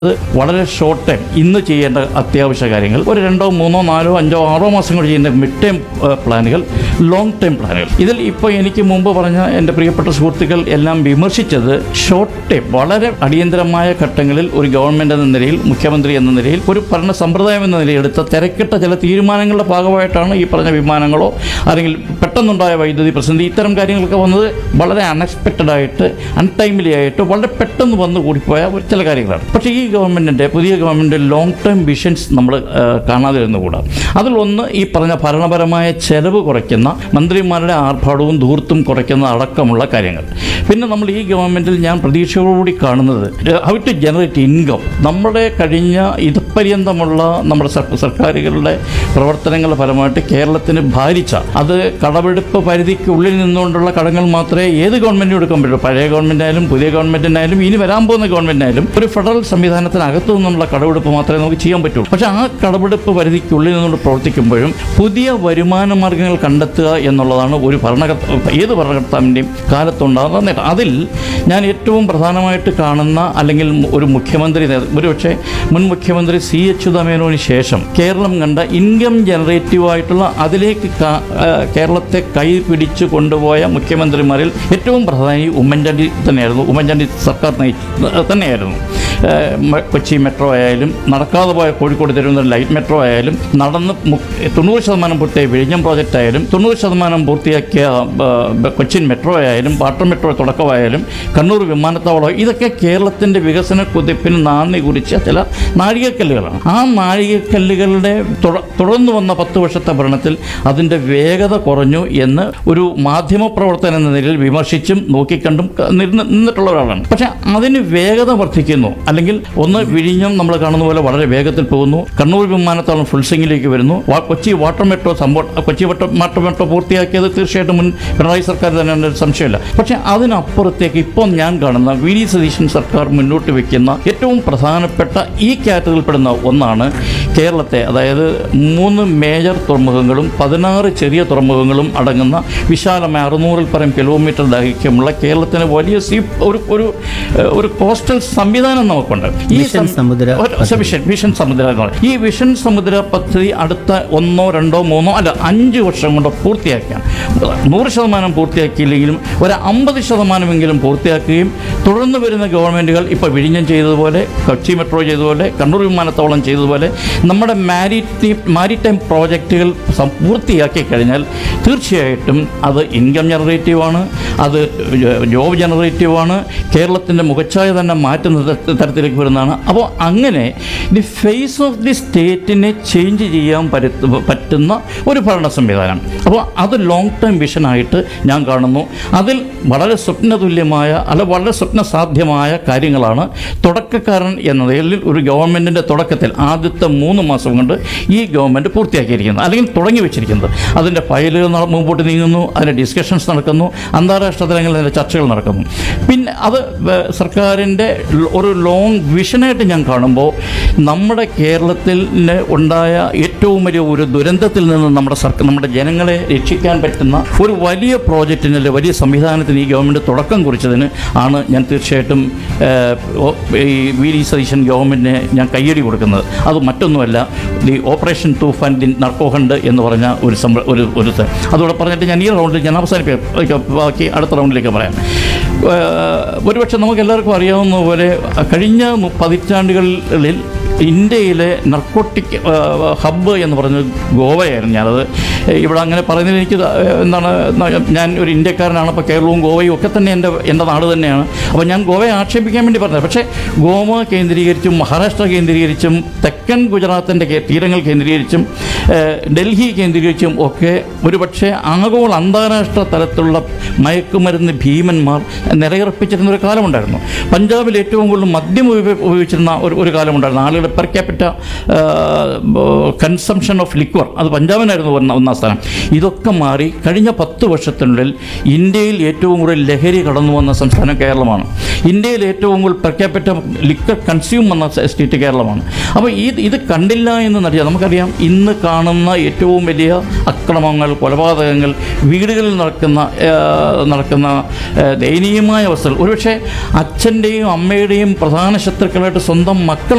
അത് വളരെ short time ഇന്ന് ചെയ്യേണ്ട അത്യാവശ്യ കാര്യങ്ങൾ ഒരു രണ്ടോ മൂന്നോ നാലോ അഞ്ചോ ആറോ മാസം കൊണ്ട് ചെയ്യേണ്ട മിഡ് ടൈം പ്ലാനുകൾ ലോങ് ടൈം പ്ലാനുകൾ ഇതിൽ ഇപ്പോൾ എനിക്ക് മുമ്പ് പറഞ്ഞ എൻ്റെ പ്രിയപ്പെട്ട സുഹൃത്തുക്കൾ എല്ലാം വിമർശിച്ചത് ഷോർട്ട് ടൈം വളരെ അടിയന്തരമായ ഘട്ടങ്ങളിൽ ഒരു ഗവൺമെൻറ് എന്ന നിലയിൽ മുഖ്യമന്ത്രി എന്ന നിലയിൽ ഒരു ഭരണ സമ്പ്രദായം എന്ന നിലയിൽ എടുത്ത തിരക്കിട്ട ചില തീരുമാനങ്ങളുടെ ഭാഗമായിട്ടാണ് ഈ പറഞ്ഞ വിമാനങ്ങളോ അല്ലെങ്കിൽ പെട്ടെന്നുണ്ടായ വൈദ്യുതി പ്രതിസന്ധി ഇത്തരം കാര്യങ്ങളൊക്കെ വന്നത് വളരെ അൺഎക്സ്പെക്റ്റഡ് ആയിട്ട് അൺടൈംലി ആയിട്ട് വളരെ പെട്ടെന്ന് വന്നു കൂടിപ്പോയ ഒരു ചില കാര്യങ്ങളാണ് പക്ഷേ ഈ ഗവൺമെൻറ്റിൻ്റെ പുതിയ ഗവൺമെൻറ് ലോങ് ടേം വിഷൻസ് നമ്മൾ കാണാതെ ഇരുന്നുകൂടാ അതിലൊന്ന് ഈ പറഞ്ഞ ഭരണപരമായ ചെലവ് കുറയ്ക്കുന്ന മന്ത്രിമാരുടെ ആർഭാടവും ധൂർത്തും കുറയ്ക്കുന്ന അടക്കമുള്ള കാര്യങ്ങൾ പിന്നെ നമ്മൾ ഈ ഗവൺമെൻറ്റിൽ ഞാൻ പ്രതീക്ഷയോടുകൂടി കാണുന്നത് ഹൗ ടു ജനറേറ്റ് ഇൻകം നമ്മുടെ കഴിഞ്ഞ ഇതുപര്യന്തമുള്ള നമ്മുടെ സർ- സർക്കാരുകളുടെ പ്രവർത്തനങ്ങളുടെ ഫലമായിട്ട് കേരളത്തിന് ഭാരിച്ച അത് കടമെടുപ്പ് പരിധിക്കുള്ളിൽ നിന്നുകൊണ്ടുള്ള കടങ്ങൾ മാത്രമേ ഏത് ഗവൺമെൻറ്റും എടുക്കാൻ പറ്റൂ പഴയ ഗവൺമെൻറ്റായാലും പുതിയ ഗവൺമെൻറ്റിനായാലും ഇനി വരാൻ പോകുന്ന ഗവൺമെൻറ്റിനായാലും ഒരു ഫെഡറൽ സംവിധാനത്തിനകത്തു നിന്നുള്ള കടമെടുപ്പ് മാത്രമേ നമുക്ക് ചെയ്യാൻ പറ്റൂ പക്ഷേ ആ കടമെടുപ്പ് പരിധിക്കുള്ളിൽ നിന്നുകൊണ്ട് പ്രവർത്തിക്കുമ്പോഴും പുതിയ വരുമാന മാർഗ്ഗങ്ങൾ കണ്ടെത്തുക എന്നുള്ളതാണ് ഒരു ഭരണകർത്ത ഏത് ഭരണകർത്താവിൻ്റെയും കാലത്തുണ്ടാകുന്ന നേട്ടം അതിൽ ഞാൻ ഏറ്റവും പ്രധാനമായിട്ട് കാണുന്ന അല്ലെങ്കിൽ ഒരു മുഖ്യമന്ത്രി നേ- ഒരുപക്ഷെ മുൻ മുഖ്യമന്ത്രി സി അച്യുതമേനോന് ശേഷം കേരളം കണ്ട ഇൻകം ജനറേറ്റീവ് ആയിട്ടുള്ള അതിലേക്ക് കാ- ആ, കേരളത്തെ കൈ പിടിച്ചു കൊണ്ടുപോയ മുഖ്യമന്ത്രിമാരിൽ ഏറ്റവും പ്രധാനി ഉമ്മൻചാണ്ടി തന്നെയായിരുന്നു ഉമ്മൻചാണ്ടി സർക്കാർ നയി തന്നെയായിരുന്നു ഏഹ് മ- കൊച്ചി മെട്രോ ആയാലും നടക്കാതെ പോയ കോഴിക്കോട് തിരുവനന്തപുരം ലൈറ്റ് മെട്രോ ആയാലും നടന്ന് മു- തൊണ്ണൂറ് ശതമാനം പൂർത്തിയായ വിഴിഞ്ഞം പ്രോജക്റ്റ് ആയാലും തൊണ്ണൂറ് ശതമാനം പൂർത്തിയാക്കിയ ആ, ബ- കൊച്ചിൻ മെട്രോ ആയാലും വാട്ടർ മെട്രോ തുടക്കമായാലും കണ്ണൂർ വിമാനത്താവളം ഇതൊക്കെ കേരളത്തിൻ്റെ വികസന കുതിപ്പിന് നാന്ദി കുറിച്ച ചില നാഴികക്കല്ലുകളാണ് ആ നാഴികക്കല്ലുകളുടെ തുട- തുടർന്ന് വന്ന പത്ത് വർഷത്തെ ഭരണത്തിൽ അതിൻ്റെ വേഗത കുറഞ്ഞു എന്ന് ഒരു മാധ്യമപ്രവർത്തനം എന്ന നിലയിൽ വിമർശിച്ചും നോക്കിക്കണ്ടും ക- നിന്ന് നിന്നിട്ടുള്ള ഒരാളാണ് പക്ഷെ അതിന് വേഗത വർദ്ധിക്കുന്നു അല്ലെങ്കിൽ ഒന്ന് വിഴിഞ്ഞം നമ്മൾ കാണുന്ന പോലെ വളരെ വേഗത്തിൽ പോകുന്നു കണ്ണൂർ വിമാനത്താവളം ഫുൾ സിംഗിലേക്ക് വരുന്നു വാ- കൊച്ചി വാട്ടർ മെട്രോ സംഭവം കൊച്ചി വാട്ടർ വാട്ടർ മെട്രോ പൂർത്തിയാക്കിയത് തീർച്ചയായിട്ടും മുൻ പിണറായി സർക്കാർ തന്നെ ഒരു സംശയമില്ല പക്ഷെ അതിനപ്പുറത്തേക്ക് ഇപ്പോൾ ഞാൻ കാണുന്ന വി ഡി സതീശൻ സർക്കാർ മുന്നോട്ട് വെക്കുന്ന ഏറ്റവും പ്രധാനപ്പെട്ട ഈ കാറ്റഗറിയിൽപ്പെടുന്ന ഒന്നാണ് കേരളത്തെ അതായത് മൂന്ന് മേജർ തുറമുഖങ്ങളും പതിനാറ് ചെറിയ തുറമുഖങ്ങളും അടങ്ങുന്ന വിശാലമായ അറുന്നൂറിൽ പരം കിലോമീറ്റർ ദൈർഘ്യമുള്ള കേരളത്തിന് വലിയ സീ ഒരു ഒരു ഏഹ്, ഒരു കോസ്റ്റൽ സംവിധാനം നമുക്കുണ്ട് മിഷൻ സം- സമുദ്ര ഒരു വിഷൻ വിഷൻ സമുദ്ര എന്ന് പറയും. ഈ വിഷൻ സമുദ്ര പദ്ധതി അടുത്ത ഒന്നോ രണ്ടോ മൂന്നോ അല്ല അഞ്ച് വർഷം കൊണ്ട് പൂർത്തിയാക്കാൻ നൂറ് ശതമാനം പൂർത്തിയാക്കിയില്ലെങ്കിലും ഒരു അമ്പത് ശതമാനമെങ്കിലും പൂർത്തിയാക്കുകയും തുടർന്ന് വരുന്ന ഗവൺമെൻറ്റുകൾ ഇപ്പോൾ വിഴിഞ്ഞം ചെയ്തതുപോലെ കൊച്ചി മെട്രോ ചെയ്തതുപോലെ കണ്ണൂർ വിമാനത്താവളം ചെയ്തതുപോലെ നമ്മുടെ മാരിടൈം മാരിടൈം പ്രോജക്റ്റുകൾ സം- പൂർത്തിയാക്കി കഴിഞ്ഞാൽ തീർച്ചയായിട്ടും അത് ഇൻകം ജനറേറ്റീവ് ആണ് അത് ജോബ് ജനറേറ്റീവ് ആണ് കേരളത്തിൻ്റെ മുഖച്ഛായ തന്നെ മാറ്റുന്ന ത- തരത്തിലേക്ക് വരുന്നതാണ് അപ്പോൾ അങ്ങനെ ദി ഫേസ് ഓഫ് ദി സ്റ്റേറ്റിനെ ചേഞ്ച് ചെയ്യാൻ പരുത്ത- പറ്റുന്ന ഒരു ഭരണ സംവിധാനം അപ്പോൾ അത് ലോങ് ടേം വിഷനായിട്ട് ഞാൻ കാണുന്നു അതിൽ വളരെ സ്വപ്നതുല്യമായ അല്ല വളരെ സ്വപ്നസാധ്യമായ കാര്യങ്ങളാണ് തുടക്കക്കാരൻ എന്ന നിലയിൽ ഒരു ഗവൺമെൻറ്റിൻ്റെ തുടക്കത്തിൽ ആദ്യത്തെ മൂന്ന് മാസം കൊണ്ട് ഈ ഗവൺമെൻറ് പൂർത്തിയാക്കിയിരിക്കുന്നത് അല്ലെങ്കിൽ തുടങ്ങി വെച്ചിരിക്കുന്നത് അതിൻ്റെ ഫയലുകൾ നട- മുമ്പോട്ട് നീങ്ങുന്നു അതിൻ്റെ ഡിസ്കഷൻസ് നടക്കുന്നു അന്താരാഷ്ട്ര തലങ്ങളിൽ അതിൻ്റെ ചർച്ചകൾ നടക്കുന്നു പിന്നെ അത് വേ- സർക്കാരിൻ്റെ ല- ഒരു ലോങ് വിഷനായിട്ട് ഞാൻ കാണുമ്പോൾ നമ്മുടെ കേരളത്തിൽ ന് ഉണ്ടായ ഏറ്റവും വലിയ ഒരു ദുരന്തത്തിൽ നിന്ന് നമ്മുടെ സർക്കാർ നമ്മുടെ ജനങ്ങളെ രക്ഷിക്കാൻ പറ്റുന്ന ഒരു വലിയ പ്രോജക്റ്റിന് അല്ലെങ്കിൽ വലിയ സംവിധാനത്തിന് ഈ ഗവൺമെൻറ് തുടക്കം കുറിച്ചതിന് ആണ് ഞാൻ തീർച്ചയായിട്ടും ഏഹ്, ഓ- ഈ വി ഡി സതീശൻ ഗവൺമെൻറ്റിനെ ഞാൻ കയ്യടി കൊടുക്കുന്നത് അത് മറ്റൊന്നുമല്ല the operation Toofan the narco hunt എന്ന് പറഞ്ഞ ഒരു സംഭ ഒരു ഒരു ഇത്. അതോടെ പറഞ്ഞിട്ട് ഞാൻ ഈ റൗണ്ടിൽ ഞാൻ അവസാനിപ്പിക്കാം ബാക്കി അടുത്ത റൗണ്ടിലേക്ക് പറയാം ഏഹ്, ഒരുപക്ഷെ നമുക്ക് എല്ലാവർക്കും അറിയാവുന്ന പോലെ കഴിഞ്ഞ മു- പതിറ്റാണ്ടുകളിൽ ഇന്ത്യയിലെ നർക്കോട്ടിക് ഹബ്ബ് എന്ന് പറഞ്ഞത് ഗോവയായിരുന്നു ഞാനത് ഇവിടെ അങ്ങനെ പറയുന്നതിൽ എനിക്ക് ത- എന്താണ് ന- ഞാൻ ഒരു ഇന്ത്യക്കാരനാണ് അപ്പോൾ കേരളവും ഗോവയും ഒക്കെ തന്നെ എൻ്റെ എൻ്റെ നാട് തന്നെയാണ് അപ്പോൾ ഞാൻ ഗോവയെ ആക്ഷേപിക്കാൻ വേണ്ടി പറഞ്ഞത് പക്ഷേ ഗോവ കേന്ദ്രീകരിച്ചും മഹാരാഷ്ട്ര കേന്ദ്രീകരിച്ചും തെക്കൻ ഗുജറാത്തിൻ്റെ കേ- തീരങ്ങൾ കേന്ദ്രീകരിച്ചും ഏഹ്, ഡൽഹി കേന്ദ്രീകരിച്ചും ഒക്കെ ഒരുപക്ഷെ ആഗോള അന്താരാഷ്ട്ര തലത്തിലുള്ള മയക്കുമരുന്ന് ഭീമന്മാർ നിലയുറപ്പിച്ചിരുന്ന ഒരു കാലമുണ്ടായിരുന്നു പഞ്ചാബിൽ ഏറ്റവും കൂടുതൽ മദ്യം ഉപ- ഉപയോഗിച്ചിരുന്ന ഒരു ഒരു കാലമുണ്ടായിരുന്നു ആളുകളുടെ per capita consumption of liquor അത് പഞ്ചാബിനായിരുന്നു ഒന്ന- ഒന്നാം സ്ഥാനം ഇതൊക്കെ മാറി കഴിഞ്ഞ പത്ത് വർഷത്തിനുള്ളിൽ ഇന്ത്യയിൽ ഏറ്റവും കൂടുതൽ ലഹരി കടന്നു വന്ന സംസ്ഥാനം കേരളമാണ് ഇന്ത്യയിൽ ഏറ്റവും കൂടുതൽ പെർ ക്യാപിറ്റ ലിക്വർ കൺസ്യൂം വന്ന സ്റ്റേറ്റ് കേരളമാണ് അപ്പോൾ ഇത് ഇത് കണ്ടില്ല എന്ന് നടിയാൽ നമുക്കറിയാം ഇന്ന് കാണുന്ന ഏറ്റവും വലിയ അക്രമങ്ങൾ കൊലപാതകങ്ങൾ വീടുകളിൽ നടക്കുന്ന ആ, നടക്കുന്ന ആ, ദയനീയമായ അവസ്ഥകൾ ഒരുപക്ഷെ അച്ഛൻ്റെയും അമ്മയുടെയും പ്രധാന ശത്രുക്കളായിട്ട് സ്വന്തം മക്കൾ